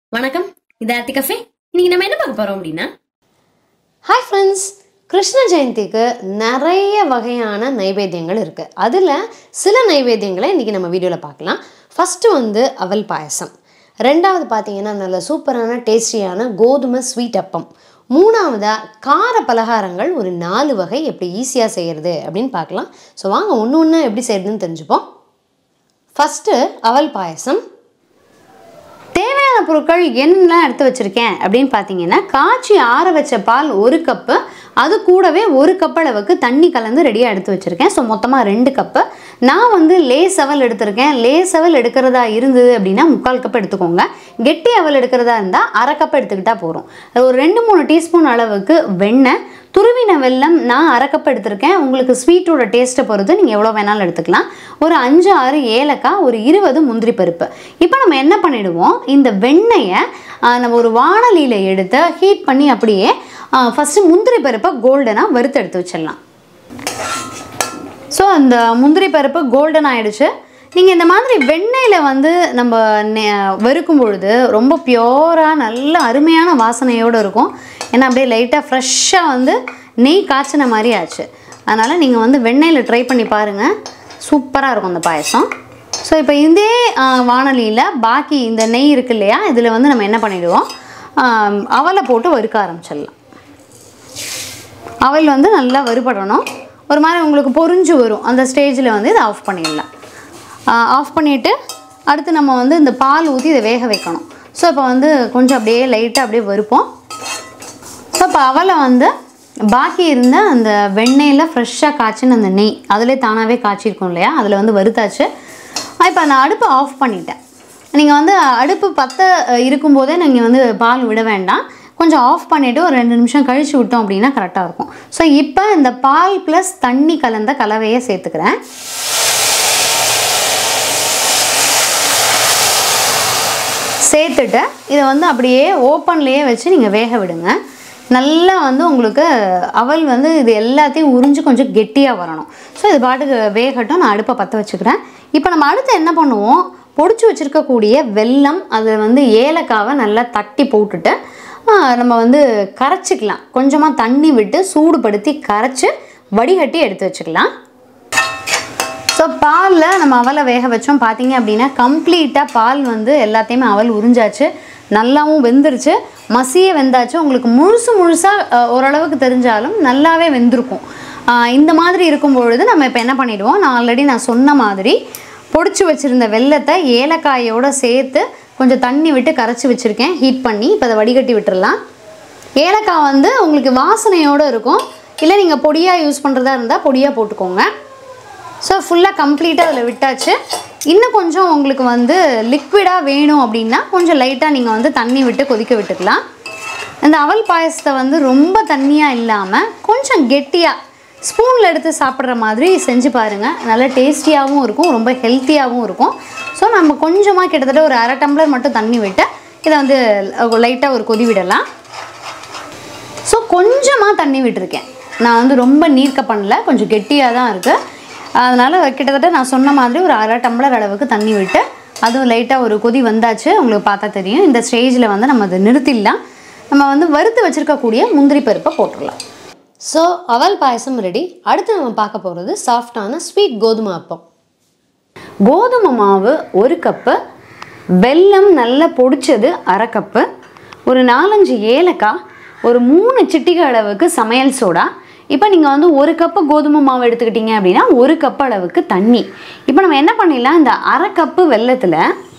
வணக்கம் இது ஆர்த்தி கஃபே இன்னைக்கு நம்ம என்ன பார்க்க போறோம் அப்படின்னா ஹாய் ஃப்ரெண்ட்ஸ் கிருஷ்ண ஜெயந்திக்கு நிறைய வகையான நைவேத்தியங்கள் இருக்குது அதில் சில நைவேத்தியங்களை இன்றைக்கி நம்ம வீடியோவில் பார்க்கலாம் ஃபஸ்ட்டு வந்து அவல் பாயசம் ரெண்டாவது பார்த்தீங்கன்னா நல்ல சூப்பரான டேஸ்டியான கோதுமை ஸ்வீட் அப்பம் மூணாவதாக கார பலகாரங்கள் ஒரு நாலு வகை எப்படி ஈஸியாக செய்கிறது அப்படின்னு பார்க்கலாம் ஸோ வாங்க ஒன்று ஒன்று எப்படி செய்கிறதுன்னு தெரிஞ்சுப்போம் ஃபஸ்ட்டு அவல் பாயசம் தேவையான பொருட்கள் என்னெல்லாம் எடுத்து வச்சுருக்கேன் அப்படின்னு பார்த்தீங்கன்னா காய்ச்சி ஆற வச்ச பால் ஒரு கப்பு அது கூடவே ஒரு கப் அளவுக்கு தண்ணி கலந்து ரெடியாக எடுத்து வச்சுருக்கேன் ஸோ மொத்தமாக ரெண்டு கப்பு நான் வந்து லேஸ் அவல் எடுத்திருக்கேன் லேஸ் அவல் எடுக்கிறதா இருந்தது அப்படின்னா முக்கால் கப் எடுத்துக்கோங்க கெட்டி அவல் எடுக்கிறதா இருந்தால் அரை கப் எடுத்துக்கிட்டால் போதும் அது ஒரு ரெண்டு மூணு டீஸ்பூன் அளவுக்கு வெண்ணெய் துருவின வெல்லம் நான் அரை கப் எடுத்திருக்கேன் உங்களுக்கு ஸ்வீட்டோட டேஸ்ட்டை பொறுத்து நீங்கள் எவ்வளோ வேணாலும் எடுத்துக்கலாம் ஒரு அஞ்சு ஆறு ஏலக்காய் ஒரு இருபது முந்திரி பருப்பு இப்போ நம்ம என்ன பண்ணிடுவோம் இந்த வெண்ணெயை ஆ, நம்ம ஒரு வாணலியில் எடுத்து ஹீட் பண்ணி அப்படியே ஃபஸ்ட்டு முந்திரி பருப்பை கோல்டனாக வறுத்து எடுத்து வச்சிடலாம் ஸோ அந்த முந்திரி பருப்பு கோல்டன் ஆயிடுச்சு நீங்கள் இந்த மாதிரி வெண்ணெயில் வந்து நம்ம நெ- வறுக்கும் பொழுது ரொம்ப பியோராக நல்ல அருமையான வாசனையோடு இருக்கும் ஏன்னா அப்படியே லைட்டாக ஃப்ரெஷ்ஷாக வந்து நெய் காய்ச்சின மாதிரி ஆச்சு அதனால் நீங்கள் வந்து வெண்ணெயில் ட்ரை பண்ணி பாருங்கள் சூப்பராக இருக்கும் அந்த பாயசம் ஸோ இப்போ இதே வானலியில் பாக்கி இந்த நெய் இருக்கு இல்லையா இதில் வந்து நம்ம என்ன பண்ணிடுவோம் ஆ, அவலை போட்டு வறுக்க ஆரம்பிச்சிடலாம் அவல் வந்து நல்லா வறுபடணும் ஒரு மாதிரி உங்களுக்கு பொரிஞ்சு வரும் அந்த ஸ்டேஜில் வந்து இதை ஆஃப் பண்ணிடலாம் ஆஃப் பண்ணிவிட்டு அடுத்து நம்ம வந்து இந்த பால் ஊற்றி இதை வேக வைக்கணும் ஸோ இப்போ வந்து கொஞ்சம் அப்படியே லைட்டாக அப்படியே வறுப்போம் ஸோ இப்போ அவலை வந்து பாக்கி இருந்த அந்த வெண்ணெயில் ஃப்ரெஷ்ஷாக காய்ச்சின அந்த நெய் அதிலே தானாகவே காய்ச்சிருக்கும் இல்லையா அதில் வந்து வறுத்தாச்சு இப்போ நான் அடுப்பை ஆஃப் பண்ணிட்டேன் நீங்கள் வந்து அடுப்பு பற்ற அஹ், இருக்கும்போதே நீங்கள் வந்து பால் விட வேண்டாம் கொஞ்சம் ஆஃப் பண்ணிவிட்டு ஒரு ரெண்டு நிமிஷம் கழித்து விட்டோம் அப்படின்னா கரெக்டாக இருக்கும் ஸோ இப்போ இந்த பால் ப்ளஸ் தண்ணி கலந்த கலவையை சேர்த்துக்கிறேன் சேர்த்துட்டு இதை வந்து அப்படியே ஓப்பன்லேயே வச்சு நீங்கள் வேக விடுங்க நல்லா வந்து உங்களுக்கு அவல் வந்து இது எல்லாத்தையும் உறிஞ்சு கொஞ்சம் கெட்டியாக வரணும் ஸோ இது பாட்டுக்கு வேகட்டும் நான் அடுப்பை பற்ற வச்சுக்கிறேன் இப்போ நம்ம அடுத்து என்ன பண்ணுவோம் பொடிச்சு வச்சுருக்கக்கூடிய வெல்லம் அது வந்து ஏலக்காவை நல்லா தட்டி போட்டுட்டு ஆ, நம்ம வந்து கரைச்சிக்கலாம் கொஞ்சமாக தண்ணி விட்டு சூடுபடுத்தி கரைச்சி வடிகட்டி எடுத்து வச்சுக்கலாம் ஸோ பாலில் நம்ம அவலை வேக வச்சோம் பார்த்தீங்க அப்படின்னா கம்ப்ளீட்டாக பால் வந்து எல்லாத்தையுமே அவல் உறிஞ்சாச்சு நல்லாவும் வெந்துருச்சு மசிய வெந்தாச்சு உங்களுக்கு முழுசு முழுசாக ஓரளவுக்கு தெரிஞ்சாலும் நல்லாவே வெந்திருக்கும் அஹ் இந்த மாதிரி இருக்கும் பொழுது நம்ம இப்போ என்ன பண்ணிடுவோம் நான் ஆல்ரெடி நான் சொன்ன மாதிரி பொடிச்சு வச்சுருந்த வெல்லத்தை ஏலக்காயோடு சேர்த்து கொஞ்சம் தண்ணி விட்டு கரைச்சி வச்சுருக்கேன் ஹீட் பண்ணி இப்போ அதை வடிகட்டி விட்டுறலாம் ஏலக்காய் வந்து உங்களுக்கு வாசனையோடு இருக்கும் இல்லை நீங்கள் பொடியாக யூஸ் பண்ணுறதா இருந்தால் பொடியாக போட்டுக்கோங்க ஸோ ஃபுல்லாக கம்ப்ளீட்டாக அதில் விட்டாச்சு இன்னும் கொஞ்சம் உங்களுக்கு வந்து லிக்விடாக வேணும் அப்படின்னா கொஞ்சம் லைட்டாக நீங்கள் வந்து தண்ணி விட்டு கொதிக்க விட்டுக்கலாம் இந்த அவல் பாயசத்தை வந்து ரொம்ப தண்ணியாக இல்லாமல் கொஞ்சம் கெட்டியாக ஸ்பூனில் எடுத்து சாப்பிட்ற மாதிரி செஞ்சு பாருங்கள் நல்லா டேஸ்டியாகவும் இருக்கும் ரொம்ப ஹெல்த்தியாகவும் இருக்கும் ஸோ நம்ம கொஞ்சமாக கிட்டத்தட்ட ஒரு அரை டம்ளர் மட்டும் தண்ணி விட்டு இதை வந்து லைட்டாக ஒரு கொதி விடலாம் ஸோ கொஞ்சமாக தண்ணி விட்டுருக்கேன் நான் வந்து ரொம்ப நீர்க்க பண்ணல கொஞ்சம் கெட்டியாக தான் இருக்குது அதனால் கிட்டத்தட்ட நான் சொன்ன மாதிரி ஒரு அரை டம்ளர் அளவுக்கு தண்ணி விட்டு அதுவும் லைட்டாக ஒரு கொதி வந்தாச்சு உங்களுக்கு பார்த்தா தெரியும் இந்த ஸ்டேஜில் வந்து நம்ம அதை நிறுத்திடலாம் நம்ம வந்து வறுத்து வச்சுருக்கக்கூடிய முந்திரி பருப்பை போட்டுடலாம் ஸோ அவல் பாயசம் ரெடி அடுத்து நம்ம பார்க்க போகிறது சாஃப்டான ஸ்வீட் கோதுமை அப்பம் கோதுமை மாவு ஒரு கப்பு வெல்லம் நல்லா பொடிச்சது அரை கப்பு ஒரு நாலஞ்சு ஏலக்காய் ஒரு மூணு சிட்டிகை அளவுக்கு சமையல் சோடா இப்போ நீங்கள் வந்து ஒரு கப்பு கோதுமை மாவு எடுத்துக்கிட்டீங்க அப்படின்னா ஒரு கப் அளவுக்கு தண்ணி இப்போ நம்ம என்ன பண்ணிடலாம் இந்த அரை கப்பு வெல்லத்தில்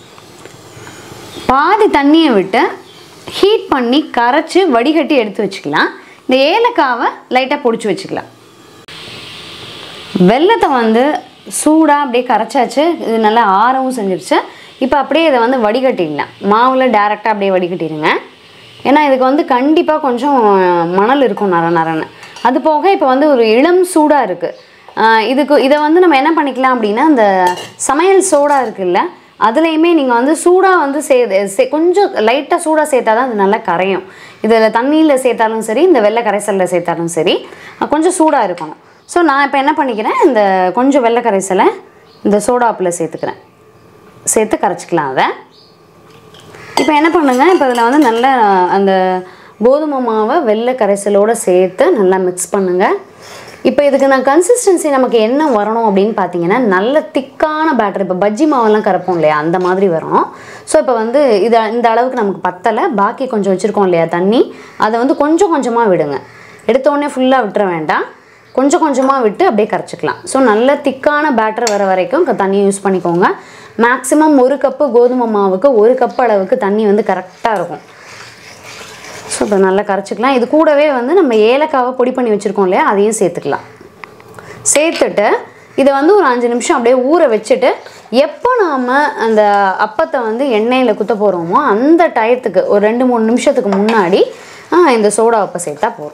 பாதி தண்ணியை விட்டு ஹீட் பண்ணி கரைச்சி வடிகட்டி எடுத்து வச்சுக்கலாம் இந்த ஏலக்காவை லைட்டாக பொடிச்சு வச்சுக்கலாம் வெல்லத்தை வந்து சூடாக அப்படியே கரைச்சாச்சு இது நல்லா ஆறவும் செஞ்சிருச்சு இப்போ அப்படியே இதை வந்து வடிகட்டிடலாம் மாவில் டேரெக்டாக அப்படியே வடிகட்டிடுங்க ஏன்னா இதுக்கு வந்து கண்டிப்பாக கொஞ்சம் மணல் இருக்கும் நர நரன்னு அது போக இப்போ வந்து ஒரு இளம் சூடாக இருக்குது இதுக்கு இதை வந்து நம்ம என்ன பண்ணிக்கலாம் அப்படின்னா அந்த சமையல் சோடா இருக்குல்ல அதுலேயுமே நீங்கள் வந்து சூடாக வந்து சே சே கொஞ்சம் லைட்டாக சூடாக சேர்த்தா தான் அது நல்லா கரையும் இதில் தண்ணியில் சேர்த்தாலும் சரி இந்த வெள்ளை கரைசலில் சேர்த்தாலும் சரி அஹ் கொஞ்சம் சூடாக இருக்கணும் ஸோ நான் இப்போ என்ன பண்ணிக்கிறேன் இந்த கொஞ்சம் வெள்ளை கரைசலை இந்த சோடாப்பில் சேர்த்துக்கிறேன் சேர்த்து கரைச்சிக்கலாம் அதை இப்போ என்ன பண்ணுங்க இப்போ இதில் வந்து நல்ல அந்த கோதுமை மாவை வெள்ளை கரைசலோடு சேர்த்து நல்லா மிக்ஸ் பண்ணுங்க இப்போ இதுக்கு நான் கன்சிஸ்டன்சி நமக்கு என்ன வரணும் அப்படின்னு பார்த்தீங்கன்னா நல்ல திக்கான பேட்டர் இப்போ பஜ்ஜி மாவெல்லாம் கரைப்போம் இல்லையா அந்த மாதிரி வரணும் ஸோ இப்போ வந்து இது இந்த அளவுக்கு நமக்கு பத்தலை பாக்கி கொஞ்சம் வச்சுருக்கோம் இல்லையா தண்ணி அதை வந்து கொஞ்சம் கொஞ்சமாக விடுங்க எடுத்த உடனே ஃபுல்லாக விட்டுற வேண்டாம் கொஞ்சம் கொஞ்சமாக விட்டு அப்படியே கரைச்சிக்கலாம் ஸோ நல்ல திக்கான பேட்டர் வர வரைக்கும் க- தண்ணி யூஸ் பண்ணிக்கோங்க மேக்ஸிமம் ஒரு கப்பு கோதுமை மாவுக்கு ஒரு கப் அளவுக்கு தண்ணி வந்து கரெக்டாக இருக்கும் ஸோ இப்போ நல்லா கரைச்சிக்கலாம் இது கூடவே வந்து நம்ம ஏலக்காவை பொடி பண்ணி வச்சுருக்கோம் இல்லையா அதையும் சேர்த்துக்கலாம் சேர்த்துட்டு இதை வந்து ஒரு அஞ்சு நிமிஷம் அப்படியே ஊற வச்சுட்டு எப்போ நாம் அந்த அப்பத்தை வந்து எண்ணெயில் குத்த போகிறோமோ அந்த டயத்துக்கு ஒரு ரெண்டு மூணு நிமிஷத்துக்கு முன்னாடி ஆ, இந்த சோடா உப்பை சேர்த்தா போதும்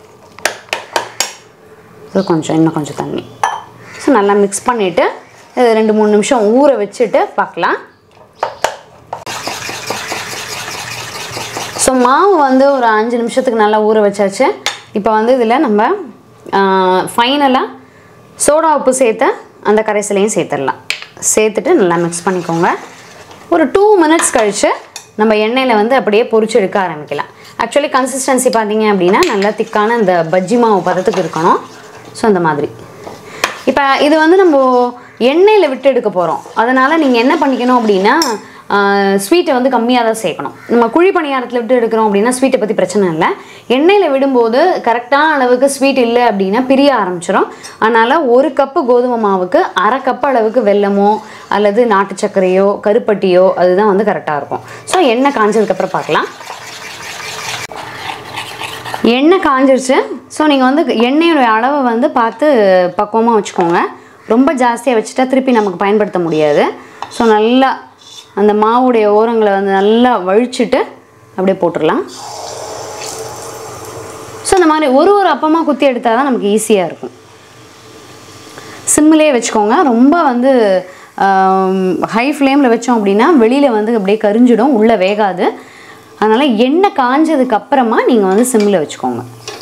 இது கொஞ்சம் இன்னும் கொஞ்சம் தண்ணி ஸோ நல்லா மிக்ஸ் பண்ணிவிட்டு இது ரெண்டு மூணு நிமிஷம் ஊற வச்சுட்டு பார்க்கலாம் ஸோ மாவு வந்து ஒரு அஞ்சு நிமிஷத்துக்கு நல்லா ஊற வச்சாச்சு இப்போ வந்து இதில் நம்ம ஃபைனலாக சோடா உப்பு சேர்த்த அந்த கரைசலையும் சேர்த்துடலாம் சேர்த்துட்டு நல்லா மிக்ஸ் பண்ணிக்கோங்க ஒரு டூ மினிட்ஸ் கழித்து நம்ம எண்ணெயில் வந்து அப்படியே பொரிச்சு எடுக்க ஆரம்பிக்கலாம் ஆக்சுவலி கன்சிஸ்டன்சி பார்த்தீங்க அப்படின்னா நல்லா திக்கான இந்த பஜ்ஜி மாவு பதத்துக்கு இருக்கணும் ஸோ அந்த மாதிரி இப்போ இது வந்து நம்ம எண்ணெயில் விட்டு எடுக்க போகிறோம் அதனால் நீங்கள் என்ன பண்ணிக்கணும் அப்படின்னா ஸ்வீட்டை வந்து கம்மியாக தான் சேர்க்கணும் நம்ம குழி பணியாரத்தில் விட்டு எடுக்கிறோம் அப்படின்னா ஸ்வீட்டை பற்றி பிரச்சனை இல்லை எண்ணெயில் விடும்போது கரெக்டான அளவுக்கு ஸ்வீட் இல்லை அப்படின்னா பிரிய ஆரம்பிச்சிடும் அதனால் ஒரு கப்பு கோதுமை மாவுக்கு அரை கப் அளவுக்கு வெல்லமோ அல்லது நாட்டு சர்க்கரையோ கருப்பட்டியோ அதுதான் வந்து கரெக்டாக இருக்கும் ஸோ எண்ணெய் காஞ்சதுக்கப்புறம் பார்க்கலாம் எண்ணெய் காஞ்சிருச்சு ஸோ நீங்கள் வந்து எண்ணெயோட அளவை வந்து பார்த்து பக்குவமாக வச்சுக்கோங்க ரொம்ப ஜாஸ்தியாக வச்சுட்டா திருப்பி நமக்கு பயன்படுத்த முடியாது ஸோ நல்லா அந்த மாவுடைய ஓரங்களை வந்து நல்லா வழிச்சிட்டு அப்படியே போட்டுடலாம் ஸோ இந்த மாதிரி ஒரு ஒரு அப்பமாக குத்தி எடுத்தால் தான் நமக்கு ஈஸியாக இருக்கும் சிம்மிலே வச்சுக்கோங்க ரொம்ப வந்து ஹை ஃப்ளேமில் வச்சோம் அப்படின்னா வெளியில் வந்து அப்படியே கரிஞ்சிடும் உள்ளே வேகாது அதனால் எண்ணெய் காஞ்சதுக்கு அப்புறமா நீங்கள் வந்து சிம்மில் வச்சுக்கோங்க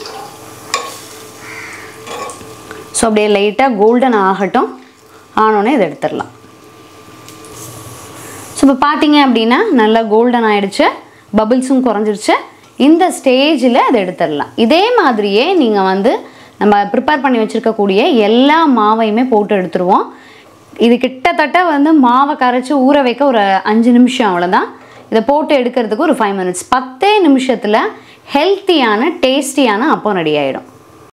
ஸோ அப்படியே லைட்டாக கோல்டன் ஆகட்டும் ஆனோடனே இதை எடுத்துடலாம் ஸோ இப்போ பார்த்தீங்க அப்படின்னா நல்லா கோல்டன் ஆயிடுச்சு பபிள்ஸும் குறைஞ்சிருச்சு இந்த ஸ்டேஜில் அதை எடுத்துடலாம் இதே மாதிரியே நீங்கள் வந்து நம்ம ப்ரிப்பேர் பண்ணி வச்சுருக்கக்கூடிய எல்லா மாவையுமே போட்டு எடுத்துருவோம் இது கிட்டத்தட்ட வந்து மாவை கரைச்சி ஊற வைக்க ஒரு அஞ்சு நிமிஷம் அவ்வளோதான் இதை போட்டு எடுக்கிறதுக்கு ஒரு ஃபைவ் மினிட்ஸ் பத்தே நிமிஷத்தில் ஹெல்த்தியான டேஸ்டியான அப்பம் ரெடி ஆகிடும்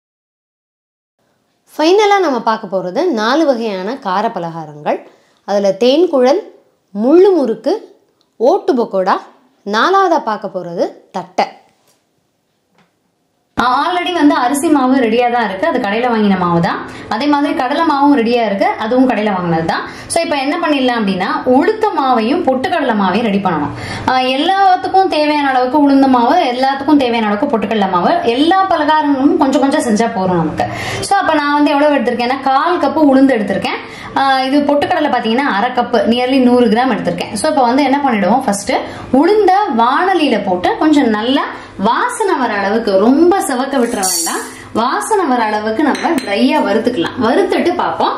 ஃபைனலாக நம்ம பார்க்க போகிறது நாலு வகையான கார பலகாரங்கள் அதில் தேன்குழல் முள்ளு முறுக்கு ஓட்டு பக்கோடா நாலாவதாக பார்க்க போகிறது தட்டை ஆல்ரெடி வந்து அரிசி மாவு ரெடியாக தான் இருக்குது அது கடையில் வாங்கின மாவு தான் அதே மாதிரி கடலை மாவும் ரெடியாக இருக்குது அதுவும் கடையில் வாங்கினது தான் ஸோ இப்போ என்ன பண்ணிடலாம் அப்படின்னா உளுத்த மாவையும் பொட்டுக்கடலை மாவையும் ரெடி பண்ணணும் ஆஹ் எல்லாத்துக்கும் தேவையான அளவுக்கு உளுந்த மாவு எல்லாத்துக்கும் தேவையான அளவுக்கு பொட்டுக்கடலை மாவு எல்லா பலகாரங்களும் கொஞ்சம் கொஞ்சம் செஞ்சால் போதும் நமக்கு ஸோ அப்போ நான் வந்து எவ்வளோ எடுத்திருக்கேன்னா கால் கப்பு உளுந்து எடுத்திருக்கேன் ஆஹ் இது பொட்டுக்கடலை பார்த்தீங்கன்னா அரை கப்பு நியர்லி நூறு கிராம் எடுத்திருக்கேன் ஸோ இப்போ வந்து என்ன பண்ணிடுவோம் ஃபர்ஸ்ட் உளுந்த வானலியில போட்டு கொஞ்சம் நல்லா வாசனை வர அளவுக்கு ரொம்ப செவக்க விட்டுற வேண்டாம் வாசனை வர அளவுக்கு நம்ம ட்ரையா வறுத்துக்கலாம் வறுத்துட்டு பார்ப்போம்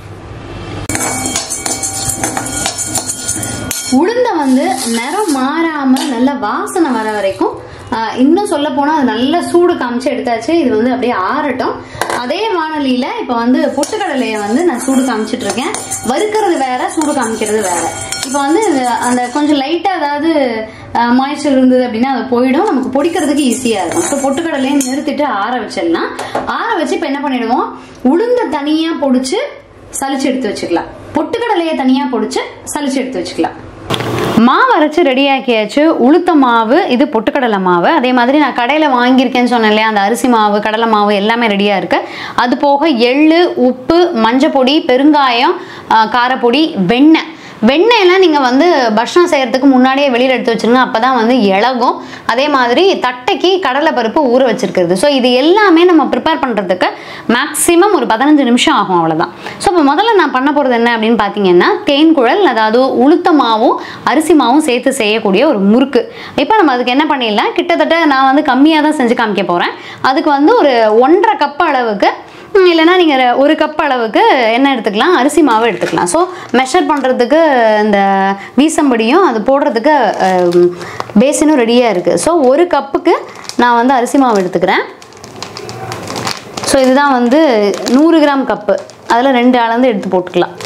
உளுந்த வந்து நிறம் மாறாம நல்ல வாசனை வர வரைக்கும் ஆஹ், இன்னும் சொல்ல போனா அது நல்ல சூடு காமிச்சு எடுத்தாச்சு இது வந்து அப்படியே ஆறட்டும் அதே வானலியில இப்ப வந்து பொட்டுக்கடலையை வந்து நான் சூடு காமிச்சிட்டு இருக்கேன் வறுக்கிறது வேற சூடு காமிக்கிறது வேற இப்ப வந்து இது- அந்த கொஞ்சம் லைட்டா ஏதாவது மாய்ச்சர் இருந்தது அப்படின்னா அது போயிடும் நமக்கு பொடிக்கிறதுக்கு ஈஸியா இருக்கும் ஸோ பொட்டுக்கடலையை நிறுத்திட்டு ஆற வச்சிடலாம் ஆற வச்சு இப்ப என்ன பண்ணிடுவோம் உளுந்த தனியா பொடிச்சு சலிச்சு எடுத்து வச்சுக்கலாம் பொட்டுக்கடலையை தனியா பொடிச்சு சலிச்சு எடுத்து வச்சுக்கலாம் மாவு அரைச்சு ரெடி ஆக்கியாச்சு உளுத்த மாவு இது பொட்டுக்கடலை மாவு அதே மாதிரி நான் கடையில் வாங்கியிருக்கேன்னு சொன்னேன் இல்லையா அந்த அரிசி மாவு கடலை மாவு எல்லாமே ரெடியாக இருக்கு அது போக எள்ளு உப்பு மஞ்சப்பொடி பெருங்காயம் ஆ, காரப்பொடி வெண்ணெய் வெண்ணெயெல்லாம் நீங்கள் வந்து பஷ்ணம் செய்கிறதுக்கு முன்னாடியே வெளியில் எடுத்து வச்சிருங்க அப்போ தான் வந்து இலகும் அதே மாதிரி தட்டைக்கு கடலை பருப்பு ஊற வச்சிருக்கிறது ஸோ இது எல்லாமே நம்ம ப்ரிப்பேர் பண்ணுறதுக்கு மேக்ஸிமம் ஒரு பதினஞ்சு நிமிஷம் ஆகும் அவ்வளோதான் ஸோ இப்போ முதல்ல நான் பண்ண போகிறது என்ன அப்படின்னு பார்த்தீங்கன்னா தேன்குழல் அதாவது உளுத்த மாவும் அரிசி மாவும் சேர்த்து செய்யக்கூடிய ஒரு முறுக்கு இப்போ நம்ம அதுக்கு என்ன பண்ணிடலாம் கிட்டத்தட்ட நான் வந்து கம்மியாக தான் செஞ்சு காமிக்க போகிறேன் அதுக்கு வந்து ஒரு ஒன்றரை கப் அளவுக்கு ம், இல்லைன்னா நீங்கள் ஒரு கப் அளவுக்கு என்ன எடுத்துக்கலாம் அரிசி மாவு எடுத்துக்கலாம் ஸோ மெஷர் பண்ணுறதுக்கு இந்த வீசம்படியும் அது போடுறதுக்கு பேசினும் ரெடியாக இருக்குது ஸோ ஒரு கப்புக்கு நான் வந்து அரிசி மாவு எடுத்துக்கிறேன் ஸோ இதுதான் வந்து நூறு கிராம் கப்பு அதில் ரெண்டு அளந்து எடுத்து போட்டுக்கலாம்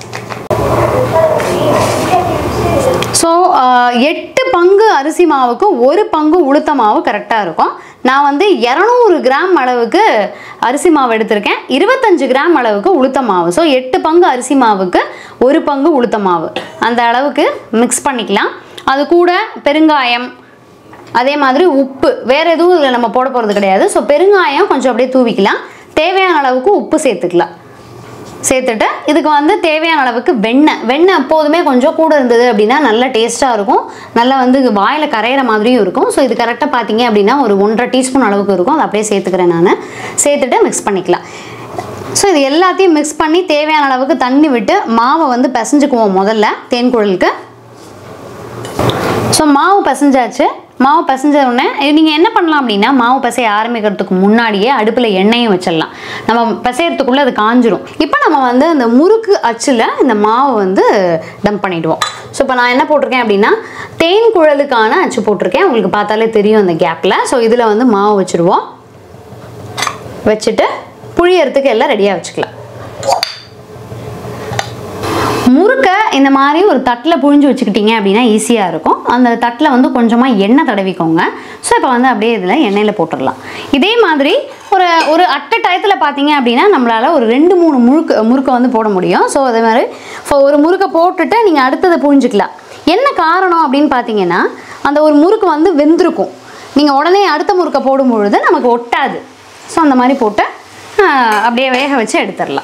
ஸோ எட்டு பங்கு அரிசி மாவுக்கு ஒரு பங்கு உளுத்த மாவு கரெக்டாக இருக்கும் நான் வந்து இரநூறு கிராம் அளவுக்கு அரிசி மாவு எடுத்திருக்கேன் இருபத்தஞ்சு கிராம் அளவுக்கு உளுத்த மாவு ஸோ எட்டு பங்கு அரிசி மாவுக்கு ஒரு பங்கு உளுத்த மாவு அந்த அளவுக்கு மிக்ஸ் பண்ணிக்கலாம் அது கூட பெருங்காயம் அதே மாதிரி உப்பு வேற எதுவும் இதில் நம்ம போட போகிறது கிடையாது ஸோ பெருங்காயம் கொஞ்சம் அப்படியே தூவிக்கலாம் தேவையான அளவுக்கு உப்பு சேர்த்துக்கலாம் சேர்த்துட்டு இதுக்கு வந்து தேவையான அளவுக்கு வெண்ணெய் வெண்ணெய் எப்போதுமே கொஞ்சம் கூட இருந்தது அப்படின்னா நல்ல டேஸ்ட்டாக இருக்கும் நல்லா வந்து வாயில் கரையிற மாதிரியும் இருக்கும் ஸோ இது கரெக்டாக பார்த்தீங்க அப்படின்னா ஒரு ஒன்றரை டீஸ்பூன் அளவுக்கு இருக்கும் அதை அப்படியே சேர்த்துக்கிறேன் நான் சேர்த்துட்டு மிக்ஸ் பண்ணிக்கலாம் ஸோ இது எல்லாத்தையும் மிக்ஸ் பண்ணி தேவையான அளவுக்கு தண்ணி விட்டு மாவை வந்து பிசைஞ்சுக்குவோம் முதல்ல தேன் குழலுக்கு ஸோ மாவு பிசைஞ்சாச்சு மாவு பிசைஞ்ச உடனே நீங்கள் என்ன பண்ணலாம் அப்படின்னா மாவு பிசைய ஆரம்பிக்கிறதுக்கு முன்னாடியே அடுப்பில் எண்ணெயும் வச்சிடலாம் நம்ம பிசையறதுக்குள்ளே அது காஞ்சிரும் இப்போ நம்ம வந்து அந்த முறுக்கு அச்சில் இந்த மாவை வந்து டம்ப் பண்ணிடுவோம் ஸோ இப்போ நான் என்ன போட்டிருக்கேன் அப்படின்னா தேன் குழலுக்கான அச்சு போட்டிருக்கேன் உங்களுக்கு பார்த்தாலே தெரியும் அந்த கேப்பில் ஸோ இதில் வந்து மாவு வச்சுருவோம் வச்சுட்டு புழியறதுக்கு எல்லாம் ரெடியாக வச்சுக்கலாம் முறுக்கை இந்த மாதிரி ஒரு தட்டில் புழிஞ்சு வச்சுக்கிட்டீங்க அப்படின்னா ஈஸியாக இருக்கும் அந்த தட்டில் வந்து கொஞ்சமாக எண்ணெய் தடவிக்கோங்க ஸோ இப்போ வந்து அப்படியே இதில் எண்ணெயில் போட்டுடலாம் இதே மாதிரி ஒரு ஒரு அட்டை டயத்தில் பார்த்தீங்க அப்படின்னா நம்மளால் ஒரு ரெண்டு மூணு முறுக்கு முறுக்கை வந்து போட முடியும் ஸோ அதே மாதிரி இப்போ ஒரு முறுக்கை போட்டுட்டு நீங்கள் அடுத்ததை புழிஞ்சிக்கலாம் என்ன காரணம் அப்படின்னு பார்த்தீங்கன்னா அந்த ஒரு முறுக்கு வந்து வெந்திருக்கும் நீங்கள் உடனே அடுத்த முறுக்கை போடும் பொழுது நமக்கு ஒட்டாது ஸோ அந்த மாதிரி போட்டு ஆஹ், அப்படியே வேக வச்சு எடுத்துடலாம்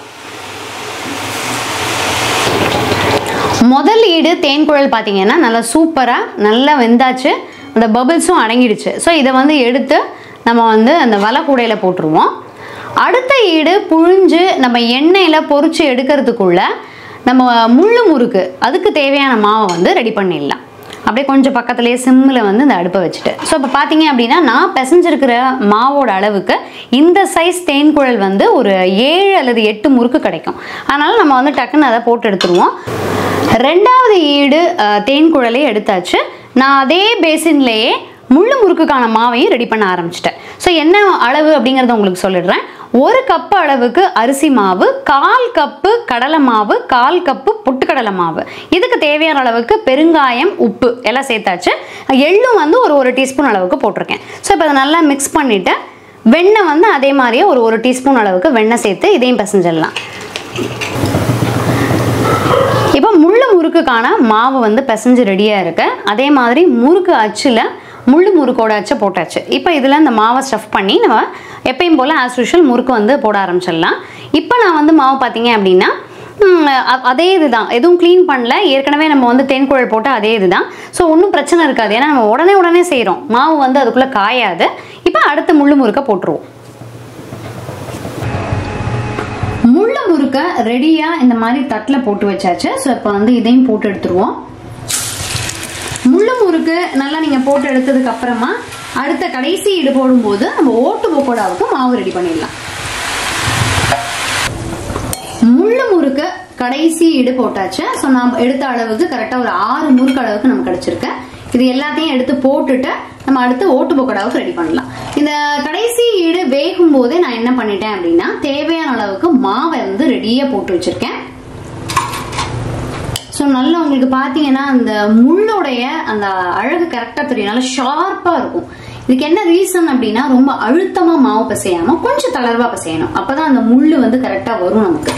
முதல் ஈடு தேன்குழல் பார்த்தீங்கன்னா நல்லா சூப்பராக நல்லா வெந்தாச்சு அந்த பபிள்ஸும் அடங்கிடுச்சு ஸோ இதை வந்து எடுத்து நம்ம வந்து அந்த வலக்கூடையில் போட்டுருவோம் அடுத்த ஈடு புழிஞ்சு நம்ம எண்ணெயில் பொரிச்சு எடுக்கிறதுக்குள்ள நம்ம முள்ளு முறுக்கு அதுக்கு தேவையான மாவை வந்து ரெடி பண்ணிடலாம் அப்படியே கொஞ்சம் பக்கத்துலேயே சிம்மில் வந்து இந்த அடுப்பை வச்சுட்டு ஸோ இப்போ பார்த்தீங்க அப்படின்னா நான் பிசைஞ்சிருக்கிற மாவோட அளவுக்கு இந்த சைஸ் தேன்குழல் வந்து ஒரு ஏழு அல்லது எட்டு முறுக்கு கிடைக்கும் அதனால் நம்ம வந்து டக்குன்னு அதை போட்டு எடுத்துருவோம் ரெண்டாவது ஈடு அஹ், தேன்குழலை எடுத்தாச்சு நான் அதே பேசின்லேயே முள்ளு முறுக்குக்கான மாவையும் ரெடி பண்ண ஆரம்பிச்சிட்டேன் ஸோ என்ன அளவு அப்படிங்கிறத உங்களுக்கு சொல்லிடுறேன் ஒரு கப்பு அளவுக்கு அரிசி மாவு கால் கப்பு கடலை மாவு கால் கப்பு பொட்டுக்கடலை மாவு இதுக்கு தேவையான அளவுக்கு பெருங்காயம் உப்பு எல்லாம் சேர்த்தாச்சு எள்ளும் வந்து ஒரு ஒரு டீஸ்பூன் அளவுக்கு போட்டிருக்கேன் ஸோ இப்போ அதை நல்லா மிக்ஸ் பண்ணிவிட்டு வெண்ணெய் வந்து அதே மாதிரியே ஒரு ஒரு டீஸ்பூன் அளவுக்கு வெண்ணெய் சேர்த்து இதையும் பிசைஞ்சிடலாம் இப்போ முள்ளு முறுக்குக்கான மாவு வந்து பிசைஞ்சு ரெடியாக இருக்கு அதே மாதிரி முறுக்கு அச்சில் முள்ளு முறுக்கோட அச்சை போட்டாச்சு இப்போ இதில் இந்த மாவை ஸ்டஃப் பண்ணி நம்ம எப்பயும் போல் ஆஸ் யூஷுவல் முறுக்கு வந்து போட ஆரம்பிச்சிடலாம் இப்போ நான் வந்து மாவு பார்த்தீங்க அப்படின்னா ம், அ- அதே இதுதான் எதுவும் க்ளீன் பண்ணல ஏற்கனவே நம்ம வந்து தேன்குழல் போட்டு அதே இதுதான் ஸோ ஒன்றும் பிரச்சனை இருக்காது ஏன்னா நம்ம உடனே உடனே செய்கிறோம் மாவு வந்து அதுக்குள்ளே காயாது இப்போ அடுத்த முள்ளு முறுக்கை போட்டுருவோம் முள்ளு முறுக்க ரெடியா இந்த மாதிரி தட்டில் போட்டு வச்சாச்சு ஸோ இப்போ வந்து இதையும் போட்டு எடுத்துருவோம் முள்ளு முறுக்கு நல்லா நீங்க போட்டு எடுத்ததுக்கு அப்புறமா அடுத்த கடைசி இடு போடும்போது நம்ம ஓட்டு பக்கோடாவுக்கு மாவு ரெடி பண்ணிடலாம் முள்ளு முறுக்கு கடைசி இடு போட்டாச்சு ஸோ நாம் எடுத்த அளவுக்கு கரெக்டாக ஒரு ஆறு முறுக்கு அளவுக்கு நமக்கு கிடைச்சிருக்கு இது எல்லாத்தையும் எடுத்து போட்டுட்டு நம்ம அடுத்து ஓட்டு பக்கோடாவுக்கு ரெடி பண்ணலாம் இந்த கடைசி ஈடு வேகும் போதே நான் என்ன பண்ணிட்டேன் அப்படின்னா தேவையான அளவுக்கு மாவை வந்து ரெடியாக போட்டு வச்சிருக்கேன் ஸோ நல்லா உங்களுக்கு பார்த்தீங்கன்னா அந்த முள்ளோடைய அந்த அழகு கரெக்டாக தெரியும் நல்லா ஷார்ப்பாக இருக்கும் இதுக்கு என்ன ரீசன் அப்படின்னா ரொம்ப அழுத்தமாக மாவு பிசையாம கொஞ்சம் தளர்வாக பிசையணும் அப்பதான் அந்த முள்ளு வந்து கரெக்டாக வரும் நமக்கு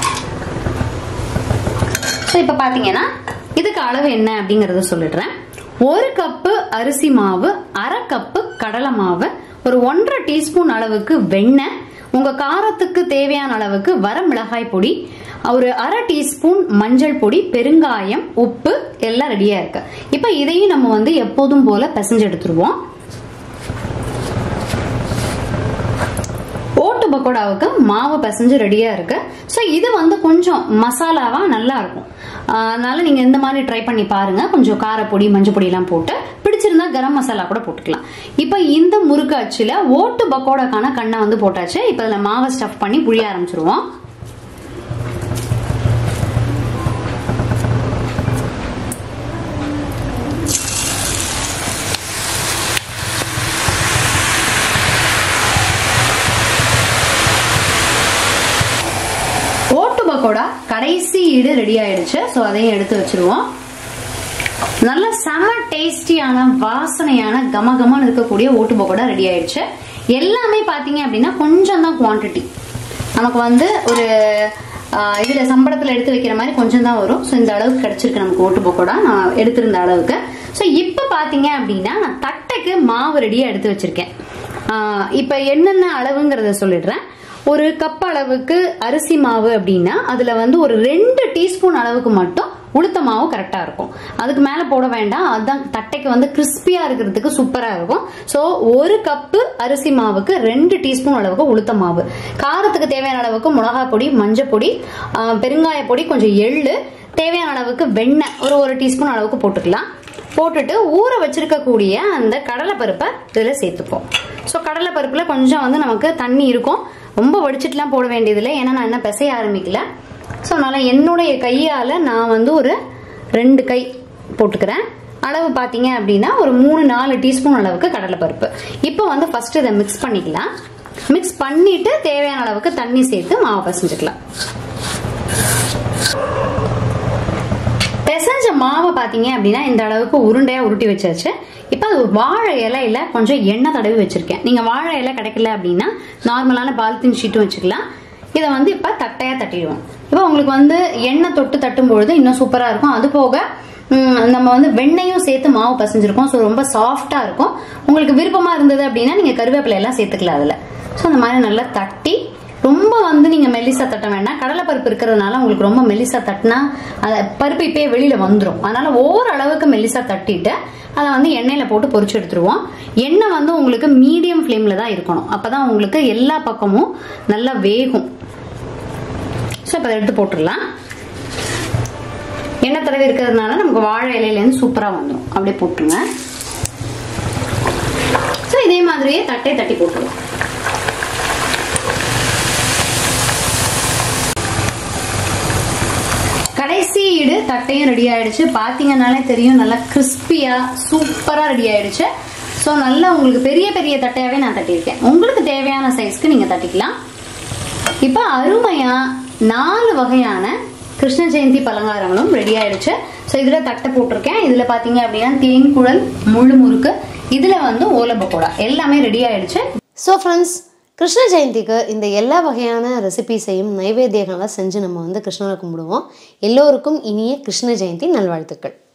ஸோ இப்போ பார்த்தீங்கன்னா இதுக்கு அளவு என்ன அப்படிங்கறத சொல்லிடுறேன் ஒரு கப்பு அரிசி மாவு அரை கப்பு கடலை மாவு ஒரு ஒன்றரை டீஸ்பூன் அளவுக்கு வெண்ணெய் உங்க காரத்துக்கு தேவையான அளவுக்கு வர மிளகாய் பொடி ஒரு அரை டீஸ்பூன் மஞ்சள் பொடி பெருங்காயம் உப்பு எல்லாம் ரெடியா இருக்கு இப்போ இதையும் நம்ம வந்து எப்போதும் போல பிசைஞ்சு எடுத்துருவோம் ஓட்டு பக்கோடாவுக்கு மாவு பிசைஞ்சு ரெடியாக இருக்கு ஸோ இது வந்து கொஞ்சம் மசாலாவாக நல்லா இருக்கும் ஆஹ் அதனால நீங்கள் இந்த மாதிரி ட்ரை பண்ணி பாருங்கள் கொஞ்சம் காரப்பொடி மஞ்சள் பொடியெல்லாம் போட்டு பிடிச்சிருந்தா கரம் மசாலா கூட போட்டுக்கலாம் இப்போ இந்த முறுக்கு அச்சில் ஓட்டு பக்கோடாக்கான கண்ணை வந்து போட்டாச்சு இப்போ இதில் மாவை ஸ்டஃப் பண்ணி புழிய ஆரம்பிச்சிருவோம் ஓட்டு பக்கோடா கடைசி ஈடு ரெடி ஆயிடுச்சு ஸோ அதையும் எடுத்து வச்சிருவோம் நல்ல செம டேஸ்டியான வாசனையான கம கமன்னு இருக்கக்கூடிய ஓட்டு பக்கோடா ரெடி ஆயிடுச்சு எல்லாமே பார்த்தீங்க அப்படின்னா கொஞ்சம் தான் குவான்டிட்டி நமக்கு வந்து ஒரு ஆஹ், இதுல சம்பளத்தில் எடுத்து வைக்கிற மாதிரி கொஞ்சம் தான் வரும் ஸோ இந்த அளவுக்கு கிடைச்சிருக்கு நமக்கு ஓட்டு பக்கோடா நான் எடுத்திருந்த அளவுக்கு ஸோ இப்போ பார்த்தீங்க அப்படின்னா நான் தட்டைக்கு மாவு ரெடியாக எடுத்து வச்சிருக்கேன் ஆஹ், இப்போ என்னென்ன அளவுங்கிறத சொல்லிடுறேன் ஒரு கப் அளவுக்கு அரிசி மாவு அப்படின்னா அதுல வந்து ஒரு ரெண்டு டீஸ்பூன் அளவுக்கு மட்டும் உளுத்த மாவு கரெக்டா இருக்கும் அதுக்கு மேல போட வேண்டாம் அதுதான் தட்டைக்கு வந்து கிறிஸ்பியா இருக்கிறதுக்கு சூப்பரா இருக்கும் ஸோ ஒரு கப்பு அரிசி மாவுக்கு ரெண்டு டீஸ்பூன் அளவுக்கு உளுத்த மாவு காரத்துக்கு தேவையான அளவுக்கு மிளகா பொடி மஞ்சள் பொடி ஆஹ், பெருங்காய பொடி கொஞ்சம் எள்ளு தேவையான அளவுக்கு வெண்ணெய் ஒரு ஒரு டீஸ்பூன் அளவுக்கு போட்டுக்கலாம் போட்டுட்டு ஊற வச்சிருக்கக்கூடிய அந்த கடலைப்பருப்பை இதில் சேர்த்துப்போம் ஸோ கடலைப்பருப்பில் கொஞ்சம் வந்து நமக்கு தண்ணி இருக்கும் ரொம்ப வடிச்சிட்டுலாம் போட வேண்டியதில்லை ஏன்னா நான் என்ன பிசைய ஆரம்பிக்கல ஸோ அதனால் என்னுடைய கையால் நான் வந்து ஒரு ரெண்டு கை போட்டுக்கிறேன் அளவு பார்த்தீங்க அப்படின்னா ஒரு மூணு நாலு டீஸ்பூன் அளவுக்கு கடலைப்பருப்பு இப்போ வந்து ஃபர்ஸ்ட் இதை மிக்ஸ் பண்ணிக்கலாம் மிக்ஸ் பண்ணிட்டு தேவையான அளவுக்கு தண்ணி சேர்த்து மாவு பசைஞ்சுக்கலாம் பிசைஞ்ச மாவை பார்த்தீங்க அப்படின்னா இந்த அளவுக்கு உருண்டையாக உருட்டி வச்சாச்சு இப்போ அது வாழை இலையில கொஞ்சம் எண்ணெய் தடவி வச்சிருக்கேன் நீங்கள் வாழை இலை கிடைக்கல அப்படின்னா நார்மலான பாலித்தீன் ஷீட்டும் வச்சுக்கலாம் இதை வந்து இப்போ தட்டையாக தட்டிடுவோம் இப்போ உங்களுக்கு வந்து எண்ணெய் தொட்டு தட்டும் பொழுது இன்னும் சூப்பராக இருக்கும் அது போக ம், நம்ம வந்து வெண்ணெயும் சேர்த்து மாவு பசைஞ்சிருக்கோம் ஸோ ரொம்ப சாஃப்டாக இருக்கும் உங்களுக்கு விருப்பமாக இருந்தது அப்படின்னா நீங்கள் கருவேப்பிலை எல்லாம் சேர்த்துக்கலாம் அதில் ஸோ அந்த மாதிரி நல்லா தட்டி ரொம்ப வந்து நீங்க மெல்லிசா தட்ட வேண்டாம் கடலை பருப்பு இருக்கிறதுனால உங்களுக்கு ரொம்ப மெல்லிசா தட்டினா அந்த பருப்பு இப்பயே வெளியில வந்துடும் அதனால ஓரளவுக்கு மெல்லிசா தட்டிட்டு அதை வந்து எண்ணெயில போட்டு பொரிச்சு எடுத்துருவோம் எண்ணெய் வந்து உங்களுக்கு மீடியம் ஃப்ளேம்ல தான் இருக்கணும் அப்பதான் உங்களுக்கு எல்லா பக்கமும் நல்லா வேகும் ஸோ இப்போ எடுத்து போட்டுடலாம் எண்ணெய் தடவி இருக்கிறதுனால நமக்கு வாழை இலையிலேருந்து சூப்பராக வந்துடும் அப்படியே போட்டுருங்க ஸோ இதே மாதிரியே தட்டை தட்டி போட்டுருவோம் கடைசி ஈடு தட்டையும் ரெடி ஆயிடுச்சு பார்த்தீங்கன்னாலே தெரியும் நல்லா கிறிஸ்பியா சூப்பரா ரெடி ஆயிடுச்சு ஸோ நல்லா உங்களுக்கு பெரிய பெரிய தட்டையாவே நான் தட்டியிருக்கேன் உங்களுக்கு தேவையான சைஸ்க்கு நீங்க தட்டிக்கலாம் இப்போ அருமையா நாலு வகையான கிருஷ்ண ஜெயந்தி பலகாரங்களும் ரெடி ஆயிடுச்சு ஸோ இதில் தட்டை போட்டிருக்கேன் இதில் பார்த்தீங்க அப்படின்னா தேன்குழல் முழு முறுக்கு இதில் வந்து ஓலை பக்கோடா எல்லாமே ரெடி ஆயிடுச்சு ஸோ ஃப்ரெண்ட்ஸ் கிருஷ்ண ஜெயந்திக்கு இந்த எல்லா வகையான ரெசிபீஸையும் நைவேத்தியங்களாக செஞ்சு நம்ம வந்து கிருஷ்ணரை கும்பிடுவோம் எல்லோருக்கும் இனிய கிருஷ்ண ஜெயந்தி நல்வாழ்த்துக்கள்